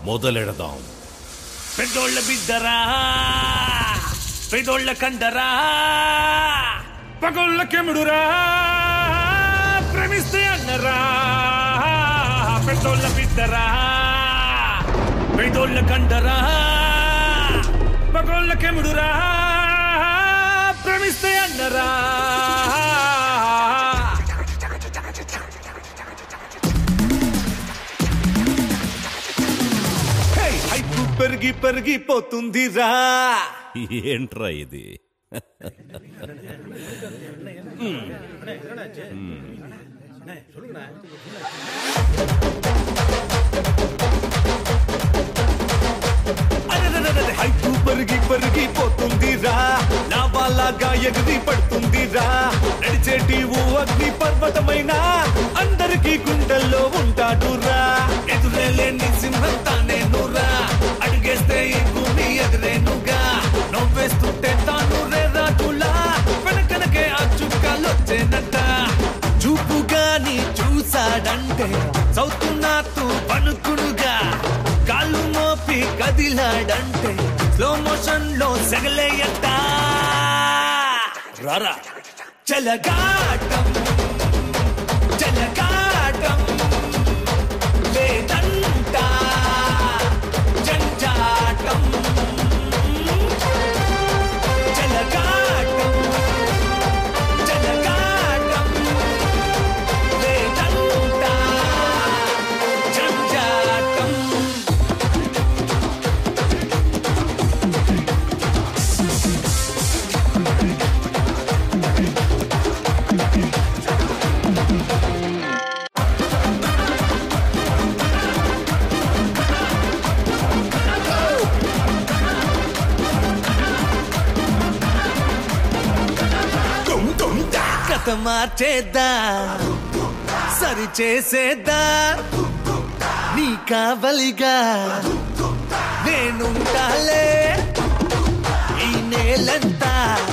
మొదలెడదాం పెద్దోళ్ళ బిడ్డరా పెద్దోళ్ళ కండరా పగోళ్ళ కెముడురా ప్రేమిస్తే అన్నరా పెద్దోళ్ళ బిడ్డరా పెద్దోళ్ళ కండరా పగోళ్ళ కెముడురా ప్రేమిస్తే అన్నరా హే, హైపు పెరిగి పెరిగిపోతుందిరా ఏంట్రా ఇది అరెరెరెరె, హైపు పెరిగి పెరిగిపోతుందిరా లావాలాగా ఎగిరి పడుతుందిరా నడిచేటి ఓ అగ్ని పర్వతమైన అందరికీ గుండెల్లో ఉంటాడురా ఎదురేలేని సింహం తానేనురా అడిగేస్తే ఈ భూమి ఎదురేనుగా నవ్వేస్తుంటే తాను రే రాజులా వెనకనకే ఆ చుక్కలొచ్చేనట చూపుగాని చూసాడంటే సౌత్ నాతు పనుకుడుగా కాళ్ళు మోపి కదిలాడంటే స్లో మోషన్ లో సెగలేయట రారా చెలగాటం చెలగాటం లేదంట జంజాటం చెలగాటం చెలగాటం లేదంట జంజాటం కథ మార్చేద్దా సరి చేసేద్దా నీ కావలిగా నేనుంటాలే ఈ నేలంతా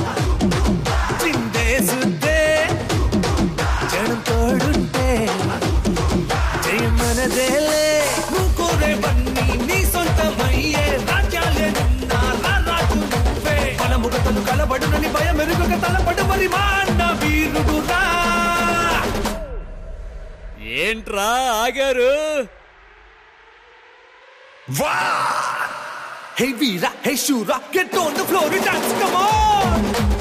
చిందేసుద్దే జనం తోడుంటే జయమనదేలే నువ్వు కోరేవన్నీ నీ సొంతమయ్యే రాజ్యాలే నిన్నా రారాజు నువ్వే మనముగతలు కలబడునని భయం ఎరుగక తలపడు మరి మా అన్న వీరుడు రా ఏంట్రా ఆగారు Hey Vira, hey Shura, get on the floor and dance, come on!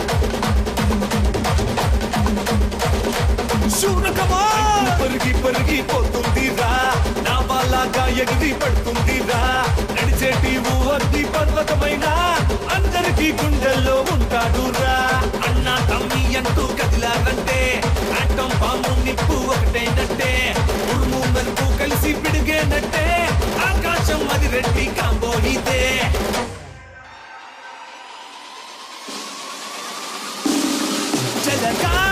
Shura, come on! పరుగి పరుగి పోతుందిరా నా వాళ్ళగా ఎగిరి పడుతుందిరా నడిచేటి ఊ అగ్ని పర్వతమైన అందరికీ గుండెల్లో ఉంటాడురా అన్న తమ్మి అంటూ కదిలారంటే ఆటం పాము నిప్పు ఒకటేనంటే ఉరుము మెరుపు కలిసి పిడిగేనట్టే ఆకాశం అది రెడ్డి కాంబో ఇదే జలగా